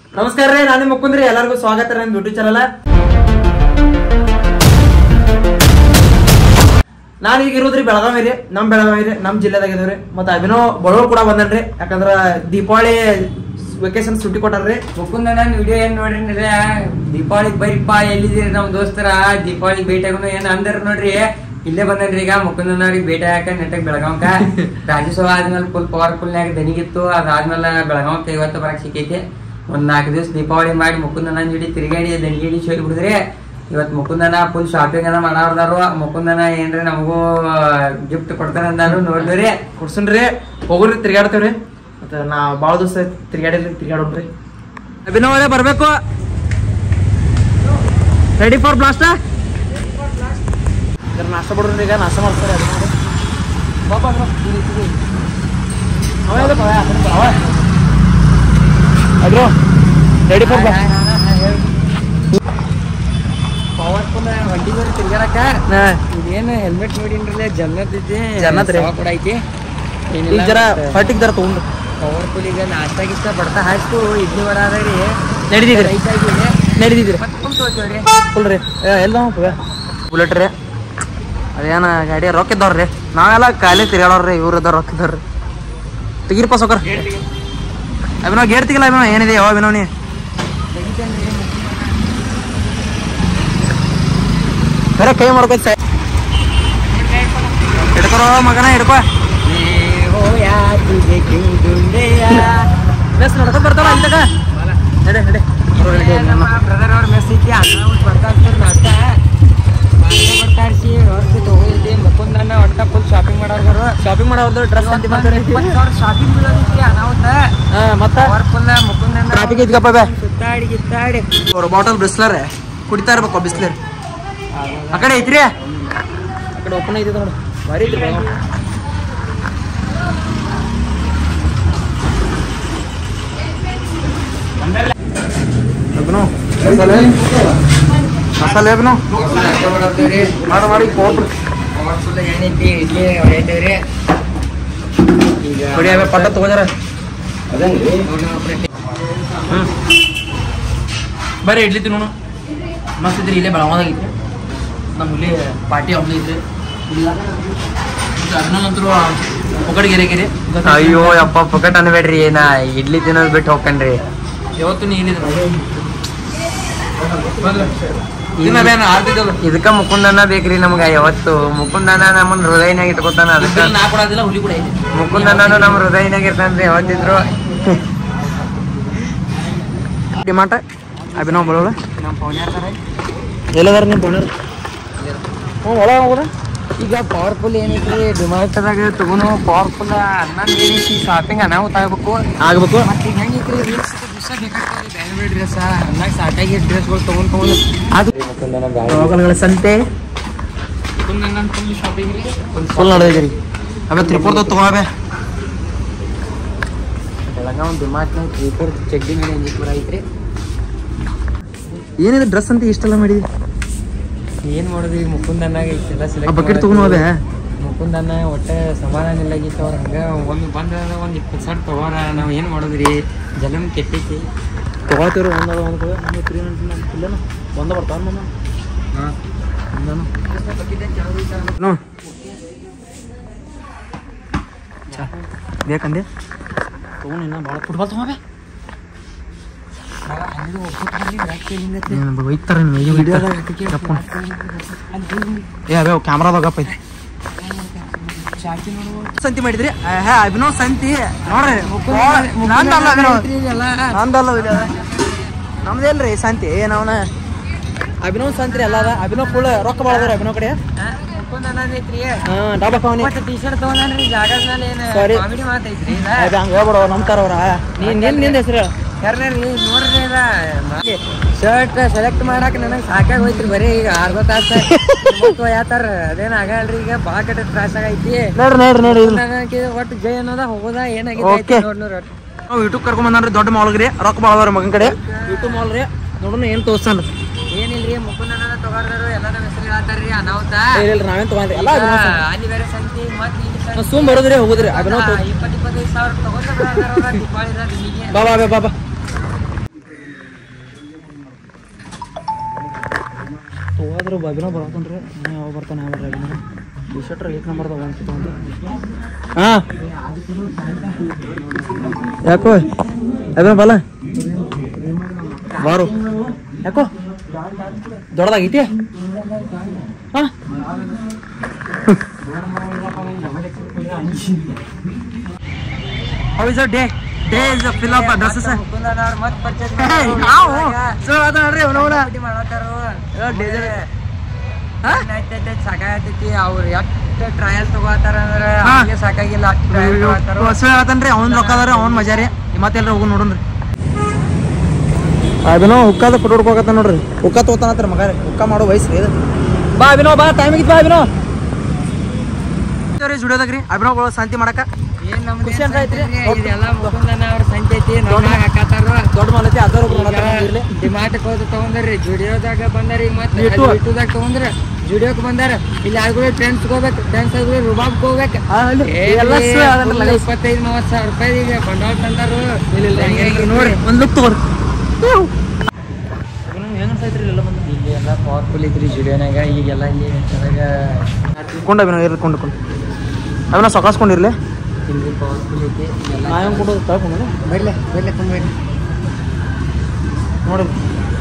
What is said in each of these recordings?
ನಮಸ್ಕಾರ ರೀ ನಾನು ಮುಕ್ಕುಂದ್ರಿ ಎಲ್ಲರಿಗೂ ಸ್ವಾಗತ ರೀ ನನ್ನ ಯೂಟ್ಯೂಬ್ ಚಾನಲ್ ನಾನು ಈಗ ಇರೋದ್ರಿ ಬೆಳಗಾವಿ ರೀ ನಮ್ ಬೆಳಗಾವಿ ರೀ ನಮ್ ಜಿಲ್ಲೆದಾಗ ಇದಾವ್ರಿ ಮತ್ತೆ ಅಭಿನವ್ ಬಳೋರ್ ಕೂಡ ಬಂದನ್ರಿ ಯಾಕಂದ್ರ ದೀಪಾವಳಿ ವೆಕೇಶನ್ ಸುಟ್ಟಿ ಕೊಟ್ಟಾರ್ರಿ ಮುಕುಂದ ನನ್ ವಿಡಿಯೋ ಏನ್ ನೋಡ್ರಿ ಅಂದ್ರೆ ದೀಪಾವಳಿಗ್ ಬರೀಪ್ಪ ಎಲ್ಲಿದ್ದೀರಿ ನಮ್ ದೋಸ್ತರ ದೀಪಾವಳಿ ಭೇಟಿ ಆಗೋನು ಏನ್ ಅಂದ್ರ ನೋಡ್ರಿ ಇಲ್ಲೇ ಬಂದನ್ರಿ ಈಗ ಮುಕುಂದನವ್ರಿಗೆ ಭೇಟಿ ಹಾಕ ನೆಟ್ಟಗ್ ಬೆಳಗಾವ್ಕ ರಾಜ್ಯೋತ್ಸವ ಆದ್ಮೇಲೆ ಫುಲ್ ಪವರ್ಫುಲ್ ನಾಗ ದನಿಗಿತ್ತು ಅದಾದ್ಮೇಲೆ ಬೆಳಗಾವ್ಕ ಇವತ್ತು ಬರಕ್ ಸಿಕ್ಕೈತಿ ಒಂದ್ ನಾಲ್ಕು ದಿವಸ ದೀಪಾವಳಿ ಮಾಡಿ ಮುಕುಂದನ ಜೋಡಿ ತಿರುಗಾಡಿ ದನಿಗಿಡಿ ಹೋಗಿ ಬಿಡಿದ್ರಿ ಇವತ್ ಮುಕುಂದನ ಫುಲ್ ಶಾಪಿಂಗ್ ಅದ ಮಾಡಾರ್ದಾರು ಮುಕುಂದನ ಏನ್ರಿ ನಮಗೂ ಗಿಫ್ಟ್ ಕೊಡ್ತಾರ ಅಂದಾರು ನೋಡಿದ್ರಿ ಕೊಡ್ಸನ್ರಿ ಹೋಗ್ರಿ ತಿರ್ಗಾಡ್ತೇವ್ರಿ ಮತ್ತೆ ನಾ ಭಾಳ ದಿವಸ ತಿರ್ಗಾಡಿರಿ ತಿರ್ಗಾಡೋಣ್ರಿ ಅಭಿನವ್ ಅವರೇ ಬರ್ಬೇಕು ರೆಡಿ ಫಾರ್ ಬ್ಲಾಸ್ಟ್ ನಾಷ್ಟ ಬಿಡ್ರಿ ಈಗ ನಾಷ್ಟ ಮಾಡ್ತಾರೆ ಅಭಿನವ್ ಅವ್ರೆ. ಬಾ ಬಾ ಬಾ, ಇಲ್ಲಿ, ಇಲ್ಲಿ. ಅವ ಎದಕ್ಕೆ ಅವ? ಆ ಕಡೆ ಬಾ, ಅವ. Agro ready for blast powerful ವണ്ടി ಬರೀ ತಿರ್ಗಾಡಕ ಇದೇನು ಹೆಲ್ಮೆಟ್ ನೋಡಿನ್ರಲ್ಲ ಜನ್ನತ್ ಐತಿ ಜನ್ನತ್ ರೀ. ಸವಾ ಕೂಡ ಐತಿ ಈಗ ಜರ ಹೊಟ್ಟಿಗೆ ಜರ ತೊಗೊಂಡು ಪವರ್ಫುಲ್ ಈಗ ನಾಷ್ಟಾ ಗಿಷ್ಟ ಬಡ್ತಾ ಹಾಕ್ತು ಇಡ್ಲಿ ವಡ ಅದ ರೀ ನಡೀತಿದ್ರಿ ರೈಸ್ ಆಗಿದೆ ನಡೀತಿದ್ರಿ ಮತ್ತೆ ಕುಂತು ಹೋಗ್ತೇವ್ರಿ ಫುಲ್ ರೀ ಎಲ್ಲ ಬುಲೆಟ್ ರೀ ಅದೇನ ಗಾಡಿ ರೊಕ್ಕ ಇದ್ದವ್ರಿ ನಾವೆಲ್ಲ ಖಾಲಿ ತಿರ್ಗಾಡೋರ್ರಿ ಇವ್ರು ಇದ್ದಾರ ರೊಕ್ಕ ಇದ್ದಾರ್ರಿ ತೆಗೀರಿ ಪಾಸ್ ಹೋಗ್ರ ಅಭಿನವ್ ಗೇಟ್ ತೆಗಿಲ್ಲ ಅಭಿನವ್ ಏನಿದೆ ಯಾವ ಅಭಿನವ್ ನೀ ಬೇರೆ ಕೈ ಮಾಡ್ಕೋತ ಹಿಡ್ಕೊರೋ ಮಗನ ಹಿಡ್ಕೋ ಮೆಸ್ ನಡ್ಕೊಂಡ್ ಬರ್ತಾವ ಅಲ್ಲಿ ತಗ ನಡೆ ನಡೆ ಬ್ರದರ್ ಅವ್ರ ಮೆಸ್ ಐತಿ ಅನ್ನ ಊಟ ಬರ್ತಾ ಇರ್ತಾರೆ ನಾಷ್ಟಾ ಬರ್ತಾ ಇರ್ಸಿ ಹೊರತು ತಗೋದಿ ಮುಕುಂದನ್ನ ಒಟ್ಟ ಫುಲ್ ಶಾಪಿಂಗ್ ಮಾಡೋರು ಶಾಪಿಂಗ್ ಮಾಡೋದು ಡ್ರೆಸ್ ಅಂತ ಮಾಡ್ತಾರೆ ಶಾಪಿಂಗ್ ಬೀಳೋದೈತಿ ಅನಾಹುತ ಹಾ ಮತ್ತ ಪವರ್ಫುಲ್ ಮುಕುಂದನ್ನ ಟ್ರಾಫಿಕ್ ಐತ್ಗಪ್ಪ ಬೇ ಸುತ್ತಾಡಿ ಗಿತ್ತಾಡಿ ಅವ್ರ ಬಾಟಲ್ ಬಿಸ್ಲರ್ ಕುಡಿತಾ ಇರ್ಬೇಕು ಬಿಸ್ಲರ್ ಆ ಕಡೆ ಐತ್ರಿ ಆ ಕಡೆ ಓಪನ್ ಐತಿ ನೋಡು ಭಾರಿ ಐತ್ರಿ ಬೆಳಗಾವ್. ಅಭಿನವ್, ಮಸಾಲೆ ಮಸಾಲೆ ಅಭಿನವ್ ಮಾಡು ಮಾಡಿ ಪೌಡ್ರ್ ಪವರ್ಫುಲ್ ಏನೈತಿ ಇಡ್ಲಿ ಹೊಡೆಯತೇವ್ರಿ ಈಗ ಕೊಡಿ ಅವೇ ಪಟ್ಟ ತಗೋಜಾರ ಹ್ಞೂ ಬರ್ರಿ ಇಡ್ಲಿ ತಿನ್ನೋಣ ಮಸ್ತ್ ಇದ್ರಿ ಇಲ್ಲೇ ಬೆಳಗಾವ್ದಾಗ ಐತ್ರಿ ನಮ್ಮ ಇಲ್ಲಿ ಪಾರ್ಟಿ ಅವ್ನು ಐತ್ರಿ ಅದನ್ನಂತರೂ ಒಗಡಿಗೆ ಗೆರೆ ಅಯ್ಯೋ ಯಪ್ಪ ಪೊಕಟ್ ಅನ್ಬೇಡ್ರಿ ನಾ ಇಡ್ಲಿ ತಿನ್ನೋದ್ ಬಿಟ್ಟು ಹೋಗ್ಕನ್ರಿ ಯಾವತ್ತು ನೀ ಇಲ್ಲಿದ್ರು ತಿನ್ನಬೇನ ಆರ್ತಿದ್ದಲ್ಲ ಇದಕ್ಕ ಮುಕುಂದನ ಬೇಕ್ರಿ ನಮ್ಗ ಯಾವತ್ತು ಮುಕುಂದನ ನಮ್ಮನ್ ಹೃದಯನಾಗ ಇಟ್ಕೊತಾನ ಅದಕ್ಕ ನಾ ಕೊಡೋದಿಲ್ಲ ಹುಲಿ ಕೂಡ ಐತಿ ಮುಕುಂದನನು ನಮ್ಮ ಹೃದಯನಾಗ ಇರ್ತಾನ್ರಿ ಯಾವತ್ತಿದ್ರು ಡಿಮಾಟ ಅಭಿನವ್ ಬರೋಳ ನಮ್ಮ ಪೌನ್ಯಾರ ಎಲ್ಲದಾರ ನಿಮ್ಮ ಬೋಣರ್ ಹ್ಞೂ ಒಳ ಹೋಗೋಣ ಈಗ ಪವರ್ಫುಲ್ ಏನೈತ್ರಿ ಡಿಮಾರ್ಟ್ದಾಗ ತಗೋನು ಪವರ್ಫುಲ್ ಅನ್ನ ಏನೈತಿ ಶಾಪಿಂಗ್ ಅನಾಹುತ ಆಗ್ಬೇಕು ಆಗ್ಬೇಕು ಮತ್ತೆ ಈಗ ಹೆಂಗೈತ್ರಿ ರೀಲ್ಸ್ ದಿವಸ ಬೇಕಾಗ್ತದೆ ಬೇರೆ ಬೇರೆ ಡ್ರೆಸ್ ಅನ್ನಾಗ ಸಾಕಾಗಿ ಡ್ರೆಸ್ಗಳು ತಗೊಂಡ್ ತಗೊಂಡು ಅದು ಲೋಕಲ್ಗಳ ಸಂತೆ ಫುಲ್ ಶಾಪಿಂಗ್ ರೀ ಫುಲ್ ನಡೆದಿರಿ ಅವೆ ತ್ರಿಪುರದಾಗ ತಗೋಬೇ ಬೆಳಗಾವ್ ಡಿಮಾರ್ಟ್ನಾಗ ತ್ರಿಪುರ್ ಚಡ್ಡಿ ಮೇಲೆ ಅಂಜಿಪುರ ಐತ್ರಿ ಏನಿದೆ ಡ್ರೆಸ್ ಅಂತ ಇಷ್ಟೆಲ್ಲ ಮಾಡಿದ್ವಿ ಏನ್ ಮಾಡೋದು ಈಗ ಮುಕುಂದನ್ನಾಗ ಇಷ್ಟೆಲ್ಲ ಆ ಸೆಲೆಕ್ಟ್ ಬಕೆಟ್ ತಗೊಂಡು ಹೋದೆ ಮುಕುಂದನ್ನ ಒಟ್ಟೆ ಸಮಾಧಾನ ಇಲ್ಲಾಗಿತ್ತು ಅವ್ರ ಹಂಗ ಒಮ್ಮೆ ಬಂದ ಒಂದ್ ಇಪ್ಪತ್ತು ಸಾವಿರ ತಗೋರ ನಾವ್ ಏನ್ ಮಾಡೋದ್ರಿ ಜಲಮ್ ಕೆಟ್ಟೈತಿ ತಗೋತೀವ್ರಿ ಒಂದದ ಒಂದು ಕೊಡ ನಮ್ಮ ತ್ರೀ ಹಂಡ್ರೆಡ್ ಇಲ್ಲೇನ ಒಂದ ಬರ್ತಾವ ನಮ್ಮ ಒಂದನು ನೋ ಬೇಕಂದೆ ತಗೊಂಡು ಇನ್ನ ಭಾಳ ಫುಟ್ಬಾಲ್ ತಗೋಬೇ ಒಯ್ತಾರ ಏ ಅವೇ ಕ್ಯಾಮ್ರಾದಾಗ ಐತಿ ಸಂತಿ ಮಾಡಿದ್ರಿ ಹಾ ಅಭಿನವ್ ಸಂತಿ ನೋಡ್ರಿ ನಂದಲ್ಲ ಅಭಿನವ್ ನಂದಲ್ಲ ಇದು. ನಮ್ದೇಲ್ರಿ ಸಂತಿ ಏನವನ ಅಭಿನವ್ ಸಂತ್ರಿ ಅಲ್ಲ ಅದ ಅಭಿನವ್ ಫುಲ್ ರೊಕ್ಕ ಭಾಳ ಅದಾವ್ರಿ ಅಭಿನವ್ ಕಡೆ ಹಾ ಡಾಬಾ ಕವನಿ ಟಿ ಶರ್ಟ್ ತಗೊಂಡ್ರಿ ಜಾಗದ ಮೇಲೆ ಏನ್ Sorry. ಕಾಮಿಡಿ ಮಾತೈತ್ರಿ ಇದ? ಹಂಗ ಹೇಳ್ಬಿಡೋ ನಂಬ್ತಾರವ್ರ ನೀನ್ ನಿನ್ ನಿಂದ ಹೆಸರು ಕರ್ನಾರಿ ನೋಡ್ರಿ ಶರ್ಟ್ ಸೆಲೆಕ್ಟ್ ಮಾಡಾಕ ನನಗೆ ಸಾಕಾಗಿ ಹೋಯ್ತ್ರಿ ಬರೀ ಈಗ ಅರ್ಧ ತಾಸ ಯಾತಾರ ಅದೇನ್ ಆಗಲ್ರಿ ಈಗ ಬಾಳ ಕಡೆ ತ್ರಾಸ ಆಗೈತಿ ನೋಡ್ರಿ ನೋಡ್ರಿ ನೋಡ್ರಿ ಇಲ್ಲಿ ನನಗೆ ಒಟ್ಟು ಜೈ ಅನ್ನೋದ ಹೋಗೋದ Okay. ಏನಾಗಿದೆ ನೋಡ್ನೂರ ನಾವು ಯೂಟ್ಯೂಬ್ ಕರ್ಕೊಂಡ್ ಬಂದ್ರಿ ದೊಡ್ಡ ಮಾಲ್ಗ್ರಿ ರೊಕ್ಕ ಭಾಳ ಅದಾವ್ರಿ ಮಗನ್ ಕಡೆ ಯೂಟ್ಯೂಬ್ ಮಾಲ್ ರೀ ನೋಡೋಣ ಏನ್ ತೋರ್ಸ್ತಾನ ಏನಿಲ್ರಿ ಮುಕುಂದನ ತಗೋರ್ದಾರು ಎಲ್ಲ ನಮ್ಮ ಹೆಸರು ಹೇಳ್ತಾರ್ರಿ ಅನಾಹುತ ಇಲ್ಲ ನಾವೇನ್ ತಗೊಂಡ್ರಿ ಎಲ್ಲ ಈಗ ಅಭಿನವ್ ಸಂತಿ. ಅಲ್ಲಿ ಬೇರೆ ಸಂತಿ ಮತ್ತೆ ಇಲ್ಲಿ ಸಂತಿ. ನಾವ್ ಸುಮ್ ಬರೋದ್ರಿ ಹೋಗುದ್ರಿ ಅಭಿನವ್ ತಗೋ ಇಪ್ಪತ್ತು ಇಪ್ಪತ್ತೈದು ಸಾವಿರ ತಗೊಂಡ್ರ ದೀಪಾವಳಿ ಬಾ ಬಾ ಬಾ ಬಾ ಹೋದ್ರೆ ಅಭಿನವ್ ಬರತ್ತನ್ರಿ ನಾ ಯಾವಾಗ ಬರ್ತಾನೆ ಯಾವಾಗ ಅಭಿನವ್ ಟಿ ಶರ್ಟ್ ಏಕ್ ನಂಬರ್ದ ಒಂದು ತೊಗೊಂಡು ಹಾಂ ಯಾಕೋ ಅಭಿನವ್ ಬಲ್ಲ ಬಾರು ಯಾಕೋ ದೊಡ್ಡದಾಗೈತಿ ಹಾಂ How is your day? Day is a fill up dresses. ಮತ್ ಪರ್ಚೇಸ್ ನಾವು ಸೊ ಅದ ನೋಡ್ರಿ ಅವನವನ ಸಾಕಾಗತೈತಿ ಅವ್ರು ಎಷ್ಟು ಟ್ರಯಲ್ ತಗೋತಾರ ಅಂದ್ರ ಹಾ. ಅವ್ರಿಗೆ ಸಾಕಾಗಿಲ್ಲ ಅಷ್ಟ್ ಟ್ರಯಲ್ ತಗೋತಾರ ಸೊ ಹೇಳ್ತಾನ್ರಿ ಅವ್ನ ರೊಕ್ಕ ಅದಾರ ಅವ್ನ ಮಜಾರಿ ಮತ್ತೆಲ್ರ ಹೋಗಿ ನೋಡೋಣ್ರಿ ಅಭಿನವ್ ಹುಕ್ಕಾದ ಫೋಟೋ ಹೊಡ್ಕೋಕತ್ತ ನೋಡ್ರಿ ಹುಕ್ಕ ತಗೋತಾನತ್ರ ಮಗ ರೀ ಹುಕ್ಕ ಮಾಡೋ ವಯಸ್ಸು ಇದು ಬಾ ಅಭಿನವ್ ಬಾ ಟೈಮ್ ಆಗಿತ್ತು ಬಾ ಅಭಿನವ್ ಜುಡಿಯೋದಾಗ ರೀ ಅಭಿನವ್ ಶಾಂತಿ ಮಾಡಕ ಏನ್ ನಮ್ದು ಖುಷಿ ಏನ್ ಅಂತ ಐತ್ರಿ? ಸಂತೆ ಐತ್ರಿ? ಇದೆಲ್ಲ ಮುಕುಂದನ ಅವ್ರ ಸಂತೆ ಐತಿ ನಮ್ಮ ಹಾಕತ್ತಾರ ದೊಡ್ಡ ಮಾಲತಿ ಅದರ ಇರ್ಲಿ ಡಿಮಾರ್ಟ್ ಹೋದ ತಗೊಂಡ್ರಿ ಜುಡಿಯೋದಾಗ ಬಂದಾರ ಈಗ ಮತ್ತೆ ಇಟ್ಟು. ಯೂಟ್ಯೂಬ್ದಾಗ ತಗೊಂಡ್ರ ಜುಡಿಯೋಕ್ ಬಂದಾರ ಇಲ್ಲಿ ಆದ್ರೂ ಫ್ರೆಂಡ್ಸ್ ಹೋಗ್ಬೇಕು ಫ್ರೆಂಡ್ಸ್ ಆದ್ರೂ ರುಬಾಬ್ ಹೋಗ್ಬೇಕು ಎಲ್ಲ ಸುಳ್ಳು ಅದನ್ರಿ ಲಗೇಜ್. ಇಪ್ಪತ್ತೈದು ಮೂವತ್ತು ಸಾವಿರ ರೂಪಾಯಿ ಈಗ ಬಂಡವಾಳ ತಂದಾರು ನೋಡ್ರಿ ಒಂದ್ ಲುಕ್ ತಗೋರಿ ಹೆಂಗ್ ಅನ್ಸೈತ್ರಿ ಇಲ್ಲೆಲ್ಲ ಬಂದು ಇಲ್ಲಿ ಎಲ್ಲ ಪವರ್ಫುಲ್ ಐತ್ರಿ ಜುಡಿಯೋನಾಗ ಈಗೆಲ್ಲ ಇಲ್ಲಿ ಚೆನ್ನಾಗ ಕೊಂಡ ಅಭಿನವ್ ಇರ್ಲಿ ಕೊಂಡು ಕೊಂಡು ಅಭಿನವ್ ಸಕಾಸ್ಕೊಂಡಿರ್ಲಿ ಇಲ್ಲಿ ಪವರ್ಫುಲ್ ಐತಿ ಎಲ್ಲ ನಾ ಹೆಂಗ್ ಕೊಡೋದು ತಳ್ಕೊಂಡು ಬರ್ಲೆ ಬರ್ಲೆ ಕುಂಬರ್ಲಿ ನೋಡಿ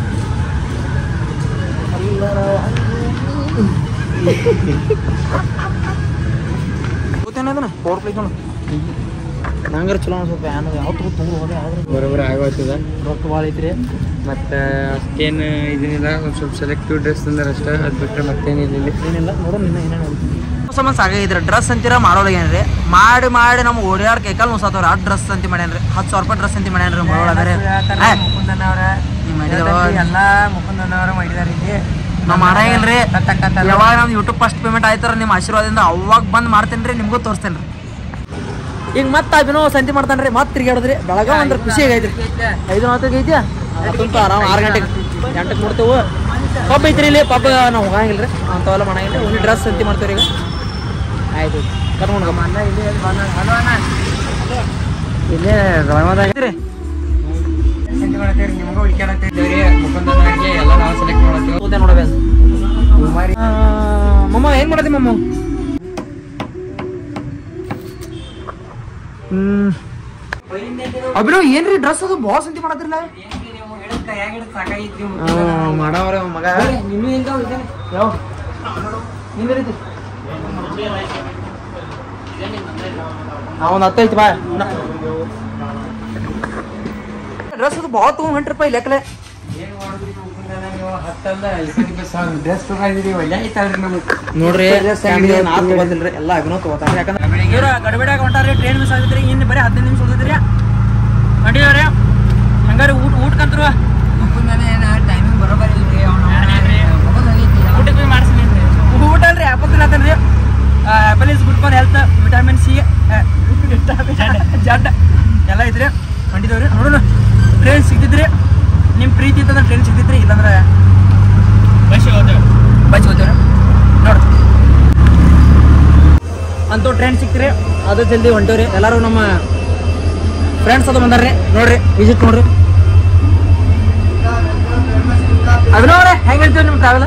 ಗೊತ್ತೇನದನ ಪವರ್ ಪ್ಲೇಸ್ ನೋಡು ನಂಗಾರ ಚಲೋ ಅನ್ಸುತ್ತೆ ಫ್ಯಾನ್ ಯಾವತ್ತು ತುಂಬ ಹೋದೆ ಆದ್ರೆ ಬರೋಬ್ಬರ ಆಗೋಗ್ತದ ರೊಕ್ಕ ಭಾಳ ಐತ್ರಿ ಮತ್ತು ಅಷ್ಟೇನು ಇದನ್ನಿಲ್ಲ ಒಂದು ಸ್ವಲ್ಪ ಸೆಲೆಕ್ಟಿವ್ ಡ್ರೆಸ್ ಅಂದ್ರೆ ಅಷ್ಟೇ ಅದು ಬಿಟ್ಟರೆ ಮತ್ತೇನಿಲ್ಲ ಇಲ್ಲಿ ಏನಿಲ್ಲ ನೋಡೋಣ ಇನ್ನ ಏನೇನು ಸಂಬಂಧ ಸಾಕಾಗಿದ್ರಿ ಡ್ರೆಸ್ ಅಂತೀರ ಮಾಡೋಳಗೇನ್ರಿ ಮಾಡಿ ಮಾಡಿ ನಮ್ಮ ಓಡಿಯಾಡ್ ಕೈಕಾಲ್ ಮುಸಾತವ್ರ ಆ ಡ್ರೆಸ್ ಅಂತ ಮಾಡ್ಯಾನ್ರಿ ಹತ್ತು ಸಾವಿರ ರೂಪಾಯಿ ಡ್ರೆಸ್ ಅಂತ ಮಾಡ್ಯಾನ್ರಿ ಮಾಡೋಳ ಬೇರೆ ಮುಕುಂದನ ಅವರ ನೀವ್ ಮಾಡಿದವ? ಎಲ್ಲ ಮುಕುಂದನ ಅವರ ಮಾಡಿದಾರೆ ಇಲ್ಲಿ ನಾವ್ ಮಾಡಂಗಿಲ್ರಿ ಕತ್ತಕತ್ತಲ್ಲ. ಯಾವಾಗ ನಮ್ ಯೂಟ್ಯೂಬ್ ಫಸ್ಟ್ ಪೇಮೆಂಟ್ ಆಯ್ತಾರ ನಿಮ್ಮ ಆಶೀರ್ವಾದದಿಂದ ಅವಾಗ ಬಂದ್ ಮಾಡ್ತೇನ್ರಿ ನಿಮ್ಗೂ ತೋರಿಸ್ತೇನ್ರಿ ಈಗ ಮತ್ತೆ ಅಭಿನವ್ ಸಂತಿ ಮಾಡ್ತಾನ್ರಿ ಮತ್ತೆ ತಿರ್ಗಾಡದ್ರಿ ಬೆಳಗ ಅಂದ್ರೆ ಖುಷಿ ಆಗೈತ್ರಿ ಐದು ಮಾತಿಗೆ ಐತಿ ಸ್ವಲ್ಪ ಆರಾಮ್ ಆರು ಗಂಟೆಗೆ ಗಂಟೆಗೆ ಕೊಡ್ತೇವು ಪಬ್ಬ ಐತ್ರಿ ಇಲ್ಲಿ ಪಬ್ಬ ನಾವು ಹೋಗಂಗಿಲ್ರಿ ಅಂಥವೆಲ್ಲ ಮಾಡಂಗಿಲ್ಲ ಒಂದು ಡ್ರೆಸ್ ಸಂತಿ ಮಾಡ್ತೇವ್ರಿ ಈಗ ಆಯ್ತು ಕರ್ಕೊಂಡು ನಮ್ಮ ಅಣ್ಣ ಇಲ್ಲಿ ಬಂದ ಹಲೋ ಅಣ್ಣ ಇಲ್ಲೇ ರೋಮದಾಗ ಐತ್ರಿ ನಿಮಗೂ ಹುಡ್ಕ್ಯಾಡತ್ತೀರಿ ಮುಕುಂದನವ್ರಿಗೆ ಎಲ್ಲ ನಾವು ಸೆಲೆಕ್ಟ್ ಮಾಡತ್ತೀವಿ ಕೂತೆ ನೋಡಬೇಕು ಕುಮಾರಿ ಮಮ್ಮ ಏನ್ ಮಾಡತ್ತಿ ಮಮ್ಮ ಹ್ಮ್ ಅಭಿನವ್ ಏನ್ರಿ ಡ್ರೆಸ್ ಅದು ಬಾಸ್ ಅಂತ ಮಾಡತ್ತಿರಲ್ಲ ಸಾಕಾಗಿತ್ತು ಮಾಡವ್ರ ಮಗ ನಿನ್ನೂ ಇಲ್ದ ಇದೆ ಯಾವ ನಿಂದ ರೀತಿ ಒಂದು ಹತ್ತು ಐತಿ ಬಾ ಡ್ರೆಸ್ ಅದು ಭಾಳ ತೊಗೊಂಡ್ ಹೊಂಟ್ರಪ್ಪ ಈ ಲೆಕ್ಕಲೆ ಏನ್ ಮಾಡಿದ್ರಿ ಮುಕುಂದನ ನೀವು ಹತ್ತಲ್ಲ ಇಪ್ಪತ್ತು ಸಾವಿರ ಡ್ರೆಸ್ ತಗೊಂಡಿರಿ ಒಳ್ಳೆ ಐತಲ್ರಿ ನಮಗೆ ನೋಡ್ರಿ Dress ಫ್ಯಾಮಿಲಿ ಅಂಗಡಿ ನಾ ಐತಿ. ತಗೋದಿಲ್ರಿ ಎಲ್ಲ ಅಭಿನವ್ ತಗೋತಾರ ಯಾಕಂದ್ರೆ ಇವ್ರ ಗಡಬಡಿಯಾಗ ಹೊಂಟಾರಿ ಟ್ರೈನ್ ಮಿಸ್ ಆಗಿದ್ರಿ ಇನ್ನು ಬರೀ ಹದಿನೈದು ನಿಮಿಷ ಉಳಿದ್ರಿ ನಡಿಯವ್ರಿ ಹಂಗಾರೆ ಊಟ ಊಟಕ್ಕಂತ್ರು ಮುಕುಂದನ ಏನ ಟೈಮಿಂಗ್ ಬರೋಬರ್ ಇಲ್ರಿ ಊಟಕ್ಕೆ ಹೋಗಿ ಮಾಡಿಸ್ತೀನಿ ಊಟ ಅಲ್ರಿ ಆ್ಯಪಲ್ ತಿನ್ನತ್ತನ್ರಿ apple is good for health vitamin C ಜಡ್ ಎಲ್ಲ ಐತ್ರಿ ಹೊಂಟಿದೇವ್ರಿ ನೋಡೋಣ ಟ್ರೈನ್ ಸಿಗ್ತಿದ್ರಿ ನಿಮ್ಮ ಪ್ರೀತಿ ಇತ್ತಂದ್ರೆ ಟ್ರೈನ್ ಸಿಗ್ತಿದ್ರಿ ಇಲ್ಲಾಂದ್ರೆ ಬಸ್ ಹೋದೇವ್ ಬಸ್ ಹೋದೇವ್ರಿ ನೋಡ್ರಿ ಅಂತೂ ಟ್ರೈನ್ ಸಿಕ್ತಿರಿ ಅದು ಜಲ್ದಿ ಹೊಂಟೇವ್ರಿ ಎಲ್ಲರೂ ನಮ್ಮ ಫ್ರೆಂಡ್ಸ್ ಅದು ಬಂದಾರ್ರಿ ನೋಡ್ರಿ ವಿಸಿಟ್ ನೋಡ್ರಿ ಅಭಿನವ್ರೆ ಹೆಂಗ್ ಹೇಳ್ತೀವಿ ನಿಮ್ಮ ಟ್ರಾವೆಲ್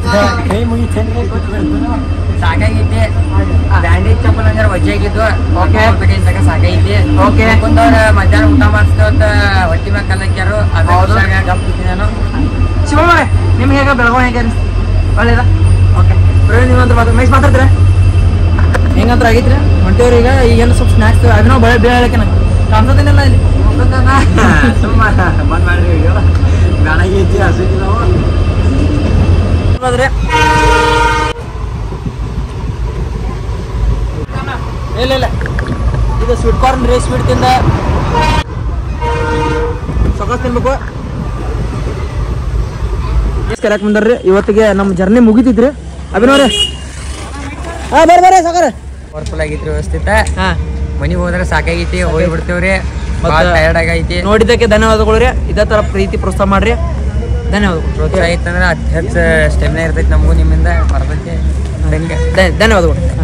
ಸಾಕಾಗೈತಿ ಬ್ಯಾಂಡೇಜ್ ಚಪ್ಪಲ್ ಅಂದ್ರೆ ವಜ್ಜಾಗಿದ್ದು Okay. ತಗ ಸಾಕಾಗೈತಿ Okay. ಕುಂದವ್ರ ಮಧ್ಯಾಹ್ನ ಊಟ ಮಾಡಿಸ್ತೇವತ್ತ ಹೊಟ್ಟಿ ಮ್ಯಾಗ ಕಲ್ಲಕ್ಯಾರು ಹೌದು. ಅದ್ರ ಗಪ್ ಕೂತೀನಿ ನಾನು ಶಿವಮೊಗ್ಗ ನಿಮ್ಗೆ ಹೇಗೆ ಬೆಳಗಾವಿ ಹೇಗೆ ಅನಿಸ್ತು ಒಳ್ಳೇದ ಓಕೆ ಪ್ರವೀಣ್ ನೀವಂತ ಮಾತು ಮೈಸ್ ಮಾತಾಡ್ತೀರಾ ಹೆಂಗಂತ್ರ ಆಗೈತ್ರಿ ಹೊಂಟೇವ್ರಿ ಈಗ ಈಗೇನು ಸ್ವಲ್ಪ ಸ್ನ್ಯಾಕ್ಸ್ ಅಭಿನವ್ ಬಳೆ ಬೀಳಕ್ಕೆ ನಂಗೆ ಕಾಣ್ಸೋದೇನಿಲ್ಲ ಇಲ್ಲಿ ಸುಮ್ಮ ಬಂದ್ ಮಾಡ್ರಿ ಬ್ಯಾಡಾಗೈತಿ ಹಸಿತಿ ನಾವು ಹೋದ್ರೆ ಇಲ್ಲ ಇಲ್ಲ ಇದು ಸ್ವೀಟ್ ಕಾರ್ನ್ ರೀ ಸ್ವೀಟ್ ತಿಂದ ಸೊಕ್ಕ ತಿನ್ಬೇಕು ಕರೆಕ್ಟ್ ಬಂದಾರ್ರಿ ಇವತ್ತಿಗೆ ನಮ್ಮ ಜರ್ನಿ ಮುಗಿತಿದ್ರಿ ಅಭಿನವ್ರೆ ಹಾ ಬರ್ರಿ ಬರ್ರಿ ಸಾಕಾರ ಪವರ್ಫುಲ್ ಆಗೈತ್ರಿ ವ್ಯವಸ್ಥಿತ ಹಾ ಮನಿಗ್ ಹೋದ್ರೆ ಸಾಕಾಗೈತಿ ಹೋಗಿ ಬಿಡ್ತೇವ್ರಿ ಮತ್ತ- ಭಾಳ ಟಯರ್ಡ್ ಆಗೈತಿ ನೋಡಿದ್ದಕ್ಕೆ ಧನ್ಯವಾದಗಳು ರೀ ಇದೇ ಥರ ಪ್ರೀತಿ ಪ್ರೋತ್ಸಾಹ ಮಾಡ್ರಿ ಧನ್ಯವಾದಗಳು ಪ್ರೋತ್ಸಾಹ ಇತ್ತಂದ್ರೆ ಅತಿ ಹೆಚ್ಚು ಸ್ಟೆಮಿನಾ ಇರ್ತೈತಿ ನಮಗೂ ನಿಮ್ಮಿಂದ ಬರ್ತೈತಿ ಹಂಗೆ ಧನ್ಯವಾದಗಳು